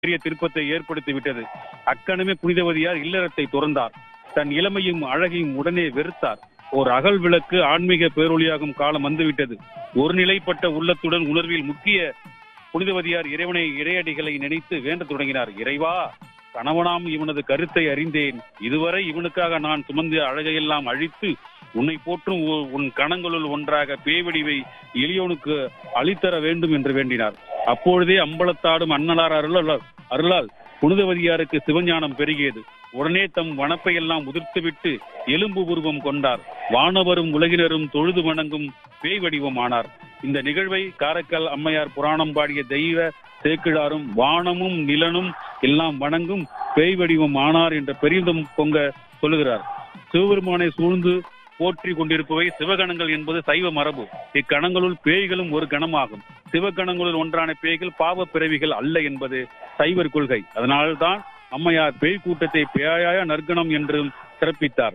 பெரிய திருப்பத்தை ஏற்படுத்தி விட்டது அக்கணமே புனிதவதியார் இல்லறத்தை துறந்தார் தன் இளமையும் அழகையும் உடனே வெறுத்தார் ஒரு அகல் விளக்கு ஆன்மீக பேரொளியாகும் காலம் வந்துவிட்டது ஒரு நிலைப்பட்ட உள்ளத்துடன் உணர்வில் முக்கிய புனிதவதியார் இறைவனை இறையடிகளை நினைத்து வேண்டத் தொடங்கினார் இறைவா கணவனாம் இவனது கருத்தை அறிந்தேன் இதுவரை இவனுக்காக நான் சுமந்த அழகையெல்லாம் அழித்து உன்னை போற்றும் உ- உன் கணங்களுள் ஒன்றாக பேவடிவை எளியோனுக்கு அளித்தர வேண்டும் என்று வேண்டினார் அப்பொழுதே அம்பலத்தாடும் அன்னலார் அருளால் அருளால் புனிதவதியாருக்கு சிவஞானம் பெருகியது உடனே தம் வனப்பை எல்லாம் உதிர்த்துவிட்டு எலும்பு உருவம் கொண்டார் வானவரும் உலகினரும் தொழுது வணங்கும் பேய் வடிவம் ஆனார் இந்த நிகழ்வை காரைக்கால் அம்மையார் புராணம் பாடிய தெய்வ சேக்கிழாரும் வானமும் நிலனும் எல்லாம் வணங்கும் பேய் வடிவம் ஆனார் என்ற பெரிதும் பொங்க சொல்லுகிறார் சிவபெருமானை சூழ்ந்து போற்றி கொண்டிருப்பவை சிவகணங்கள் என்பது சைவ மரபு இக்கணங்களுள் பேய்களும் ஒரு கணமாகும் சிவகணங்களுள் ஒன்றான பேய்கள் பாவ பிறவிகள் அல்ல என்பது சைவர் கொள்கை அதனால்தான் அம்மையார் பேய் கூட்டத்தை பேயாய நற்கணம் என்றும் சிறப்பித்தார்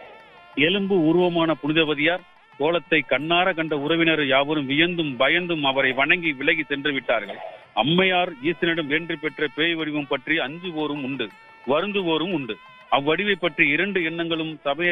எலும்பு உருவமான புனிதவதியார் கோலத்தை கண்ணார கண்ட உறவினர் யாவரும் வியந்தும் பயந்தும் அவரை வணங்கி விலகி சென்று விட்டார்கள் அம்மையார் ஈசனிடம் வென்று பெற்ற பேய் வடிவம் பற்றி அஞ்சுவோரும் உண்டு வருந்துவோரும் உண்டு அவ்வடிவை பற்றி இரண்டு எண்ணங்களும் சமய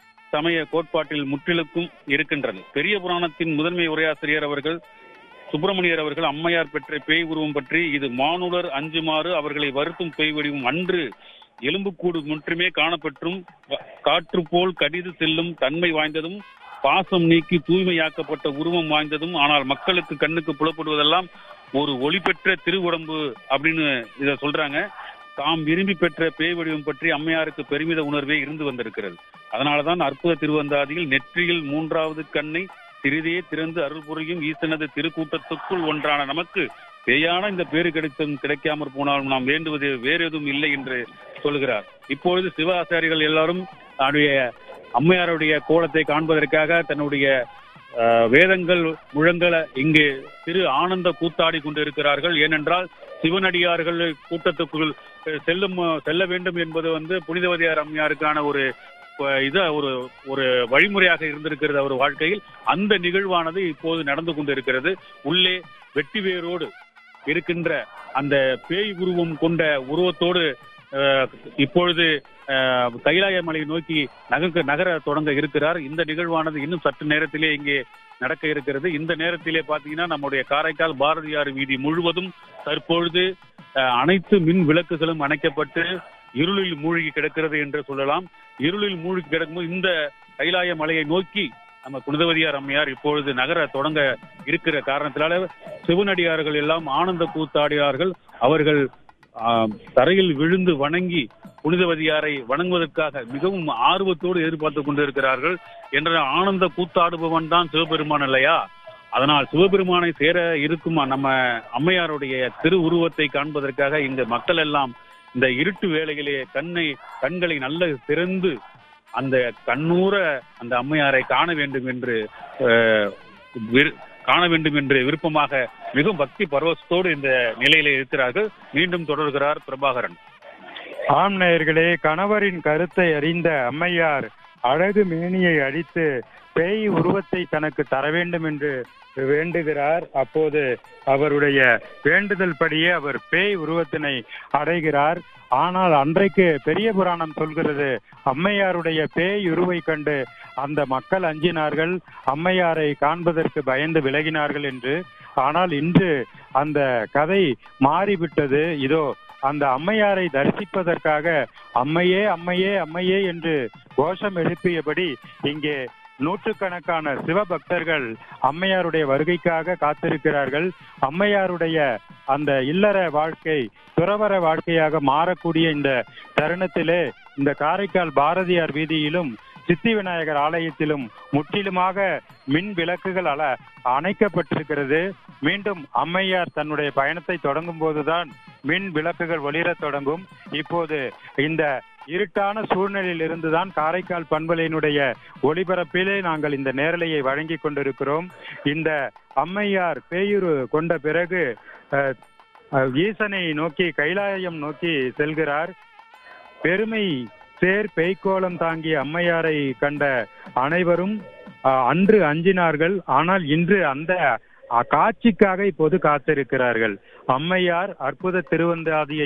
சமய கோட்பாட்டில் முற்றிலுக்கும் இருக்கின்றன பெரிய புராணத்தின் முதன்மை உரையாசிரியர் அவர்கள் சுப்பிரமணியர் அவர்கள் அம்மையார் பெற்ற பேய் உருவம் பற்றி இது மானுடர் அஞ்சுமாறு அவர்களை வருத்தும் பேய் வடிவம் அன்று எலும்புக்கூடு முற்றுமே காணப்பெற்றும் வ- காற்று போல் கடிது செல்லும் தன்மை வாய்ந்ததும் பாசம் நீக்கி தூய்மையாக்கப்பட்ட உருவம் வாய்ந்ததும் ஆனால் மக்களுக்கு கண்ணுக்கு புலப்படுவதெல்லாம் ஒரு ஒளி பெற்ற திருவுடம்பு அப்படின்னு இத சொல்றாங்க தாம் விரும்பி பெற்ற பேய் வடிவம் பற்றி அம்மையாருக்கு பெருமித உணர்வே இருந்து வந்திருக்கிறது அதனாலதான் அற்புத திருவந்தாதியில் நெற்றியில் மூன்றாவது கண்ணை சிறிதே திறந்து அருள் புரியும் ஈசனது திருக்கூட்டத்துக்குள் ஒன்றான நமக்கு பேயான இந்த பேரு கிடைத்தும் கிடைக்காமற் போனாலும் நாம் வேண்டுவது வேறு எதுவும் இல்லை என்று சொல்கிறார் இப்பொழுது சிவ ஆசாரிகள் எல்லாரும் தன்னுடைய அம்மையாருடைய கோலத்தை காண்பதற்காக தன்னுடைய அஹ், வேதங்கள் முழங்கல இங்கே திரு ஆனந்த கூத்தாடி கொண்டிருக்கிறார்கள் ஏனென்றால் சிவனடியார்கள் கூட்டத்துக்குள் அஹ், செல்லும் செல்ல வேண்டும் என்பது வந்து புனிதவதியார் அம்மையாருக்கான ஒரு அஹ், இத ஒரு ஒரு வழிமுறையாக இருந்திருக்கிறது அவர் வாழ்க்கையில் அந்த நிகழ்வானது இப்போது நடந்து கொண்டிருக்கிறது உள்ளே வெட்டி வேரோடு இருக்கின்ற அந்த பேய் உருவம் கொண்ட உருவத்தோடு அஹ், இப்பொழுது அஹ், கைலாய மலையை நோக்கி நகர்க்க நகர தொடங்க இருக்கிறார் இந்த நிகழ்வானது இன்னும் சற்று நேரத்திலே இங்கே நடக்க இருக்கிறது இந்த நேரத்திலே பாத்தீங்கன்னா நம்முடைய காரைக்கால் பாரதியார் வீதி முழுவதும் தற்பொழுது அஹ், அனைத்து மின் விளக்குகளும் அணைக்கப்பட்டு இருளில் மூழ்கி கிடக்கிறது என்று சொல்லலாம் இருளில் மூழ்கி கிடக்கும்போது இந்த கைலாய மலையை நோக்கி நம்ம புனிதவதியார் அம்மையார் இப்பொழுது நகர தொடங்க இருக்கிற காரணத்தினால சிவனடியார்கள் எல்லாம் ஆனந்த கூத்தாடியார்கள் அவர்கள் ஆம், தரையில் விழுந்து வணங்கி புனிதவதியாரை வணங்குவதற்காக மிகவும் ஆர்வத்தோடு எதிர்பார்த்து கொண்டிருக்கிறார்கள் என்ற ஆனந்த கூத்தாடுபவன் தான் சிவபெருமான் இல்லையா அதனால் சிவபெருமானை சேர இருக்கும் நம்ம அம்மையாருடைய திரு உருவத்தை காண்பதற்காக இந்த மக்கள் எல்லாம் இந்த இருட்டு வேளையிலே கண்ணை கண்களை நல்ல திறந்து அந்த கண்ணூர அந்த அம்மையாரை காண வேண்டும் என்று அஹ், விரு- காண வேண்டும் என்று விருப்பமாக மிகவும் பக்தி பரவசத்தோடு இந்த நிலையிலே இருக்கிறார்கள் மீண்டும் தொடர்கிறார் பிரபாகரன் ஆம் நேயர்களே கணவரின் கருத்தை அறிந்த அம்மையார் அழகு மேனியை அழித்து பேய் உருவத்தை தனக்கு தர வேண்டும் என்று வேண்டுகிறார் அப்போது அவருடைய வேண்டுதல் படியே அவர் பேய் உருவத்தினை அடைகிறார் ஆனால் அன்றைக்கு பெரிய புராணம் சொல்கிறது அம்மையாருடைய பேய் உருவை கண்டு அந்த மக்கள் அஞ்சினார்கள் அம்மையாரை காண்பதற்கு பயந்து விலகினார்கள் என்று ஆனால் இன்று அந்த கதை மாறிவிட்டது இதோ அந்த அம்மையாரை தரிசிப்பதற்காக அம்மையே அம்மையே அம்மையே என்று கோஷம் எழுப்பியபடி இங்கே நூற்றுக்கணக்கான சிவபக்தர்கள் அம்மையாருடைய வருகைக்காக காத்திருக்கிறார்கள் அம்மையாருடைய அந்த இல்லற வாழ்க்கை துறவர வாழ்க்கையாக மாறக்கூடிய இந்த தருணத்திலே இந்த காரைக்கால் பாரதியார் வீதியிலும் சித்தி விநாயகர் ஆலயத்திலும் முற்றிலுமாக மின் விளக்குகள் அல அணைக்கப்பட்டிருக்கிறது மீண்டும் அம்மையார் தன்னுடைய பயணத்தை தொடங்கும் போதுதான் மின் விளக்குகள் ஒளிரத் தொடங்கும் இப்போது இந்த இருட்டான சூழ்நிலையில் இருந்துதான் காரைக்கால் பண்பலையினுடைய ஒளிபரப்பிலே நாங்கள் இந்த நேரலையை வழங்கி கொண்டிருக்கிறோம் இந்த அம்மையார் பேயுரு கொண்ட பிறகு அஹ், அஹ், ஈசனை நோக்கி கைலாயம் நோக்கி செல்கிறார் பெருமை சேர் பெய்கோலம் தாங்கிய அம்மையாரை கண்ட அனைவரும் அஹ், அன்று அஞ்சினார்கள் ஆனால் இன்று அந்த அ- காட்சிக்காக இப்போது காத்திருக்கிறார்கள் அம்மையார் அற்புத திருவந்தாதியை